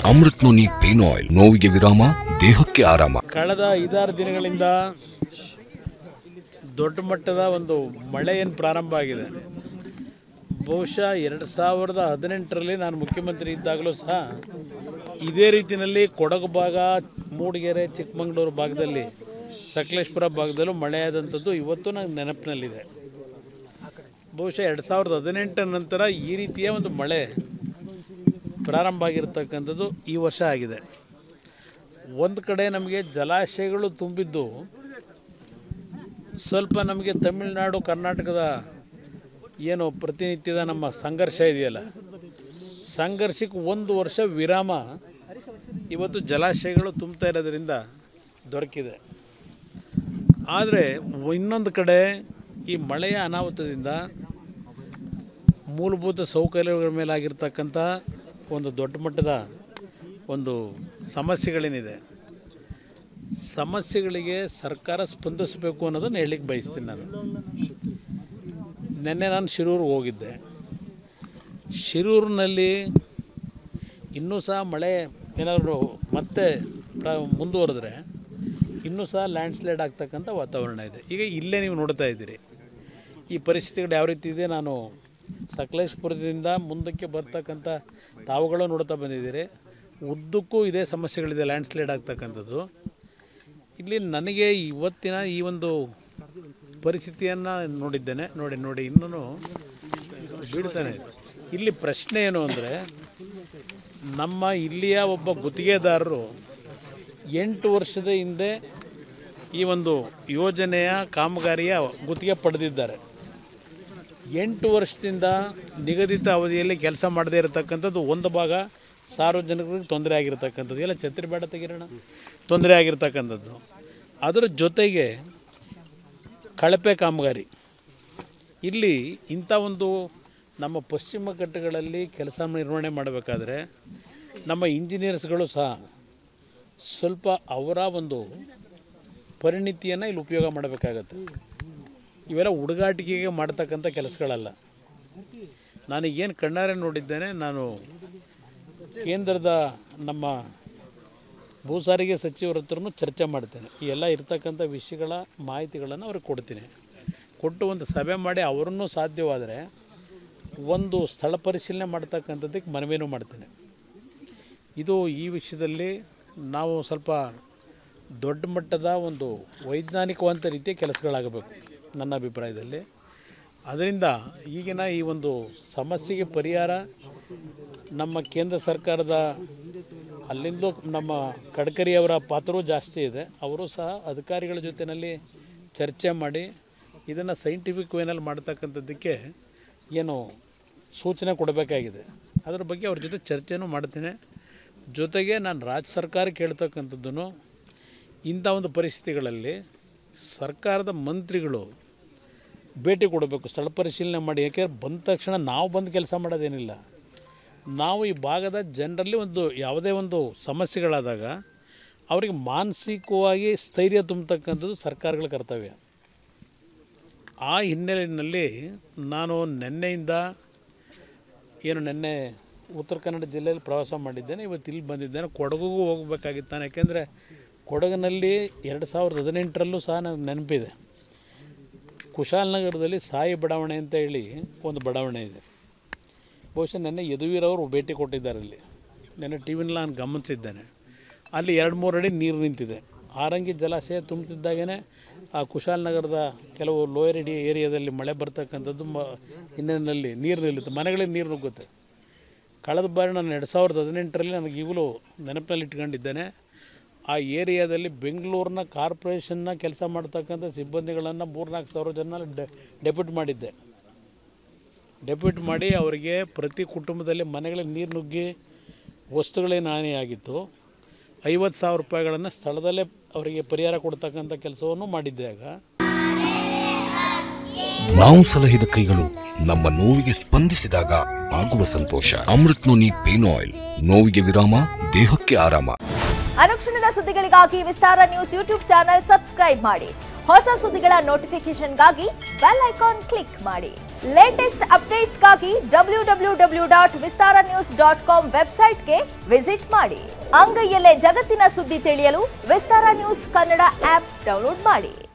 Amrit noni pain oil ನೋವಿಗೆ ವಿರಾಮ ದೇಹಕ್ಕೆ ಆರಾಮ ಕಳೆದ ಐದಾರು ದಿನಗಳಿಂದ ದೊಡ್ಡ ಮಟ್ಟದ ಒಂದು ಮಳೆ ಏನು ಪ್ರಾರಂಭ ಆಗಿದೆ ಬಹುಶಃ ಎರಡು ಸಾವಿರದ ಹದಿನೆಂಟರಲ್ಲಿ ನಾನು ಮುಖ್ಯಮಂತ್ರಿ ಇದ್ದಾಗಲೂ ಸಹ ಇದೇ ರೀತಿಯಲ್ಲಿ ಕೊಡಗು ಭಾಗ ಮೂಡಿಗೆರೆ ಚಿಕ್ಕಮಗಳೂರು ಭಾಗದಲ್ಲಿ ಸಕಲೇಶ್ಪುರ ಭಾಗದಲ್ಲೂ ಮಳೆ ಆದಂಥದ್ದು ಇವತ್ತು ನಂಗೆ ನೆನಪಿನಲ್ಲಿದೆ ಬಹುಶಃ ಎರಡು ಸಾವಿರದ ಹದಿನೆಂಟರ ನಂತರ ಈ ರೀತಿಯ ಒಂದು ಮಳೆ ಪ್ರಾರಂಭ ಆಗಿರ್ತಕ್ಕಂಥದ್ದು ಈ ವರ್ಷ ಆಗಿದೆ ಒಂದು ಕಡೆ ನಮಗೆ ಜಲಾಶಯಗಳು ತುಂಬಿದ್ದು ಸ್ವಲ್ಪ ನಮಗೆ ತಮಿಳುನಾಡು ಕರ್ನಾಟಕದ ಏನು ಪ್ರತಿನಿತ್ಯದ ನಮ್ಮ ಸಂಘರ್ಷ ಇದೆಯಲ್ಲ ಸಂಘರ್ಷಕ್ಕೆ ಒಂದು ವರ್ಷ ವಿರಾಮ ಇವತ್ತು ಜಲಾಶಯಗಳು ತುಂಬ್ತಾ ಇರೋದ್ರಿಂದ ದೊರಕಿದೆ ಆದರೆ ಇನ್ನೊಂದು ಕಡೆ ಈ ಮಳೆಯ ಅನಾಹುತದಿಂದ ಮೂಲಭೂತ ಸೌಕರ್ಯಗಳ ಮೇಲೆ ಆಗಿರ್ತಕ್ಕಂಥ ಒಂದು ದೊಡ್ಡ ಮಟ್ಟದ ಒಂದು ಸಮಸ್ಯೆಗಳೇನಿದೆ ಸಮಸ್ಯೆಗಳಿಗೆ ಸರ್ಕಾರ ಸ್ಪಂದಿಸಬೇಕು ಅನ್ನೋದನ್ನು ಹೇಳಲಿಕ್ಕೆ ಬಯಸ್ತೀನಿ ನಾನು ನಿನ್ನೆ ನಾನು ಶಿರೂರಿಗೆ ಹೋಗಿದ್ದೆ ಶಿರೂರಿನಲ್ಲಿ ಇನ್ನೂ ಸಹ ಮಳೆ ಏನಾದರೂ ಮತ್ತೆ ಪ್ರ ಮುಂದುವರೆದ್ರೆ ಇನ್ನೂ ಸಹ ಲ್ಯಾಂಡ್ಸ್ಲೈಡ್ ಆಗ್ತಕ್ಕಂಥ ವಾತಾವರಣ ಇದೆ ಈಗ ಇಲ್ಲೇ ನೀವು ನೋಡ್ತಾ ಇದ್ದೀರಿ ಈ ಪರಿಸ್ಥಿತಿಗಳು ಯಾವ ರೀತಿ ಇದೆ ನಾನು ಸಕಲೇಶ್ಪುರದಿಂದ ಮುಂದಕ್ಕೆ ಬರ್ತಕ್ಕಂಥ ತಾವುಗಳು ನೋಡ್ತಾ ಬಂದಿದ್ದೀರಿ ಉದ್ದಕ್ಕೂ ಇದೇ ಸಮಸ್ಯೆಗಳಿದೆ ಲ್ಯಾಂಡ್ಸ್ಲೈಡ್ ಆಗ್ತಕ್ಕಂಥದ್ದು ಇಲ್ಲಿ ನನಗೆ ಇವತ್ತಿನ ಈ ಒಂದು ಪರಿಸ್ಥಿತಿಯನ್ನು ನೋಡಿದ್ದೇನೆ ನೋಡಿ ನೋಡಿ ಇನ್ನೂ ಬೀಳ್ತಾನೆ ಇದೆ. ಇಲ್ಲಿ ಪ್ರಶ್ನೆ ಏನು ಅಂದರೆ ನಮ್ಮ ಇಲ್ಲಿಯ ಒಬ್ಬ ಗುತ್ತಿಗೆದಾರರು ಎಂಟು ವರ್ಷದ ಹಿಂದೆ ಈ ಒಂದು ಯೋಜನೆಯ ಕಾಮಗಾರಿಯ ಗುತ್ತಿಗೆ ಪಡೆದಿದ್ದಾರೆ ಎಂಟು ವರ್ಷದಿಂದ ನಿಗದಿತ ಅವಧಿಯಲ್ಲಿ ಕೆಲಸ ಮಾಡದೇ ಇರತಕ್ಕಂಥದ್ದು ಒಂದು ಭಾಗ ಸಾರ್ವಜನಿಕರಿಗೆ ತೊಂದರೆ ಆಗಿರ್ತಕ್ಕಂಥದ್ದು ಎಲ್ಲ ಛತ್ರಿ ಬೇಡ ತೆಗಿರೋಣ ತೊಂದರೆ ಆಗಿರ್ತಕ್ಕಂಥದ್ದು ಅದರ ಜೊತೆಗೆ ಕಳಪೆ ಕಾಮಗಾರಿ ಇಲ್ಲಿ ಇಂಥ ಒಂದು ನಮ್ಮ ಪಶ್ಚಿಮ ಘಟ್ಟಗಳಲ್ಲಿ ಕೆಲಸ ನಿರ್ವಹಣೆ ಮಾಡಬೇಕಾದ್ರೆ ನಮ್ಮ ಇಂಜಿನಿಯರ್ಸ್ಗಳು ಸಹ ಸ್ವಲ್ಪ ಅವರ ಒಂದು ಪರಿಣಿತಿಯನ್ನು ಇಲ್ಲಿ ಉಪಯೋಗ ಮಾಡಬೇಕಾಗತ್ತೆ ಇವೆಲ್ಲ ಹುಡುಗಾಟಿಕೆಗೆ ಮಾಡ್ತಕ್ಕಂಥ ಕೆಲಸಗಳಲ್ಲ ನಾನು ಏನು ಕಣ್ಣಾರೆ ನೋಡಿದ್ದೇನೆ ನಾನು ಕೇಂದ್ರದ ನಮ್ಮ ಭೂ ಸಾರಿಗೆ ಸಚಿವರ ಹತ್ರನೂ ಚರ್ಚೆ ಮಾಡ್ತೇನೆ ಈ ಎಲ್ಲ ಇರ್ತಕ್ಕಂಥ ವಿಷಯಗಳ ಮಾಹಿತಿಗಳನ್ನು ಅವ್ರಿಗೆ ಕೊಡ್ತೀನಿ ಕೊಟ್ಟು ಒಂದು ಸಭೆ ಮಾಡಿ ಅವರನ್ನು ಸಾಧ್ಯವಾದರೆ ಒಂದು ಸ್ಥಳ ಪರಿಶೀಲನೆ ಮಾಡ್ತಕ್ಕಂಥದ್ದಕ್ಕೆ ಮನವಿನೂ ಮಾಡ್ತೇನೆ ಇದು ಈ ವಿಷಯದಲ್ಲಿ ನಾವು ಸ್ವಲ್ಪ ದೊಡ್ಡ ಮಟ್ಟದ ಒಂದು ವೈಜ್ಞಾನಿಕವಂತ ರೀತಿಯ ಕೆಲಸಗಳಾಗಬೇಕು ನನ್ನ ಅಭಿಪ್ರಾಯದಲ್ಲಿ ಅದರಿಂದ ಈಗಿನ ಈ ಒಂದು ಸಮಸ್ಯೆಗೆ ಪರಿಹಾರ ನಮ್ಮ ಕೇಂದ್ರ ಸರ್ಕಾರದ ಅಲ್ಲಿಂದಲೂ ನಮ್ಮ ಗಡ್ಕರಿಯವರ ಪಾತ್ರವೂ ಜಾಸ್ತಿ ಇದೆ ಅವರು ಸಹ ಅಧಿಕಾರಿಗಳ ಜೊತೆಯಲ್ಲಿ ಚರ್ಚೆ ಮಾಡಿ ಇದನ್ನು ಸೈಂಟಿಫಿಕ್ ವೇನಲ್ಲಿ ಮಾಡ್ತಕ್ಕಂಥದ್ದಕ್ಕೆ ಏನು ಸೂಚನೆ ಕೊಡಬೇಕಾಗಿದೆ ಅದರ ಬಗ್ಗೆ ಅವ್ರ ಜೊತೆ ಚರ್ಚೆನೂ ಮಾಡ್ತೀನಿ ಜೊತೆಗೆ ನಾನು ರಾಜ್ಯ ಸರ್ಕಾರ ಕೇಳ್ತಕ್ಕಂಥದ್ದನ್ನು ಇಂಥ ಒಂದು ಪರಿಸ್ಥಿತಿಗಳಲ್ಲಿ ಸರ್ಕಾರದ ಮಂತ್ರಿಗಳು ಭೇಟಿ ಕೊಡಬೇಕು ಸ್ಥಳ ಪರಿಶೀಲನೆ ಮಾಡಿ ಯಾಕೆಂದ್ರೆ ಬಂದ ತಕ್ಷಣ ನಾವು ಬಂದು ಕೆಲಸ ಮಾಡೋದೇನಿಲ್ಲ ನಾವು ಈ ಭಾಗದ ಜನರಲ್ಲಿ ಒಂದು ಯಾವುದೇ ಒಂದು ಸಮಸ್ಯೆಗಳಾದಾಗ ಅವರಿಗೆ ಮಾನಸಿಕವಾಗಿ ಸ್ಥೈರ್ಯ ತುಂಬತಕ್ಕಂಥದ್ದು ಸರ್ಕಾರಗಳ ಕರ್ತವ್ಯ ಆ ಹಿನ್ನೆಲೆಯಲ್ಲಿ ನಾನು ನಿನ್ನೆಯಿಂದ ಏನು ನಿನ್ನೆ ಉತ್ತರ ಕನ್ನಡ ಜಿಲ್ಲೆಯಲ್ಲಿ ಪ್ರವಾಸ ಮಾಡಿದ್ದೇನೆ ಇವತ್ತು ಇಲ್ಲಿ ಬಂದಿದ್ದೇನೆ ಕೊಡಗುಗೂ ಹೋಗಬೇಕಾಗಿತ್ತು ನಾನು ಯಾಕೆಂದರೆ ಕೊಡಗಿನಲ್ಲಿ ಎರಡು ಸಾವಿರದ ಹದಿನೆಂಟರಲ್ಲೂ ಸಹ ನನಗೆ ನೆನಪಿದೆ ಕುಶಾಲನಗರದಲ್ಲಿ ಸಾಯಿ ಬಡಾವಣೆ ಅಂತ ಹೇಳಿ ಒಂದು ಬಡಾವಣೆ ಇದೆ ಬಹುಶಃ ನೆನ್ನೆ ಯದುವೀರವರು ಭೇಟಿ ಕೊಟ್ಟಿದ್ದಾರೆ ಅಲ್ಲಿ ನೆನ್ನೆ ಟಿ ವಿನಲ್ಲಿ ನಾನು ಗಮನಿಸಿದ್ದೇನೆ ಅಲ್ಲಿ ಎರಡು ಮೂರು ಅಡಿ ನೀರು ನಿಂತಿದೆ ಆರಂಗಿ ಜಲಾಶಯ ತುಂಬುತ್ತಿದ್ದಾಗೇ ಆ ಕುಶಾಲನಗರದ ಕೆಲವು ಲೋಯರ್ ಇಡಿ ಏರಿಯಾದಲ್ಲಿ ಮಳೆ ಬರ್ತಕ್ಕಂಥದ್ದು ಮ ಹಿನ್ನೆಲೆಯಲ್ಲಿ ನೀರು ನಿಲ್ಲುತ್ತೆ ಮನೆಗಳಿಗೆ ನೀರು ನುಗ್ಗುತ್ತೆ ಕಳೆದ ಬಾರಿ ನಾನು ಎರಡು ಸಾವಿರದ ಹದಿನೆಂಟರಲ್ಲಿ ನನಗೆ ಈಗಲೂ ನೆನಪಿನಲ್ಲಿ ಇಟ್ಕೊಂಡಿದ್ದೇನೆ ಆ ಏರಿಯಾದಲ್ಲಿ ಬೆಂಗಳೂರಿನ ಕಾರ್ಪೊರೇಷನ್ನ ಕೆಲಸ ಮಾಡ್ತಕ್ಕಂಥ ಸಿಬ್ಬಂದಿಗಳನ್ನು ಮೂರ್ನಾಲ್ಕು ಸಾವಿರ ಜನ ಡೆ ಡೆಪ್ಯೂಟ್ ಮಾಡಿದ್ದೆ ಡೆಪ್ಯೂಟ್ ಮಾಡಿ ಅವರಿಗೆ ಪ್ರತಿ ಕುಟುಂಬದಲ್ಲಿ ಮನೆಗಳಿಗೆ ನೀರು ನುಗ್ಗಿ ವಸ್ತುಗಳೇನು ಹಾನಿಯಾಗಿತ್ತು ಐವತ್ತು ಸಾವಿರ ರೂಪಾಯಿಗಳನ್ನು ಸ್ಥಳದಲ್ಲೇ ಅವರಿಗೆ ಪರಿಹಾರ ಕೊಡ್ತಕ್ಕಂಥ ಕೆಲಸವನ್ನು ಮಾಡಿದ್ದೆ ಆಗ ನಾವು ಸಲಹಿದ ಕೈಗಳು ನಮ್ಮ ನೋವಿಗೆ ಸ್ಪಂದಿಸಿದಾಗ ಆಗುವ ಸಂತೋಷ ಅಮೃತ್ ನೋನಿ ಪೇನ್ ಆಯಿಲ್ ನೋವಿಗೆ ವಿರಾಮ ದೇಹಕ್ಕೆ ಆರಾಮ ಅನುಕ್ಷಣದ ಸುದ್ದಿಗಳಿಗಾಗಿ Vistara news YouTube channel subscribe ಮಾಡಿ ಹೊಸ ಸುದ್ದಿಗಳ ನೋಟಿಫಿಕೇಶನ್ಗಾಗಿ ಬೆಲ್ ಐಕಾನ್ ಕ್ಲಿಕ್ ಮಾಡಿ ಲೇಟೆಸ್ಟ್ ಅಪ್ಡೇಟ್ಸ್ಗಾಗಿ W W W dot Vistara news dot com ವೆಬ್ಸೈಟ್ಗೆ ವಿಸಿಟ್ ಮಾಡಿ ಅಂಗೈಯಲ್ಲೇ ಜಗತ್ತಿನ ಸುದ್ದಿ ತಿಳಿಯಲು Vistara news Kannada app download ಮಾಡಿ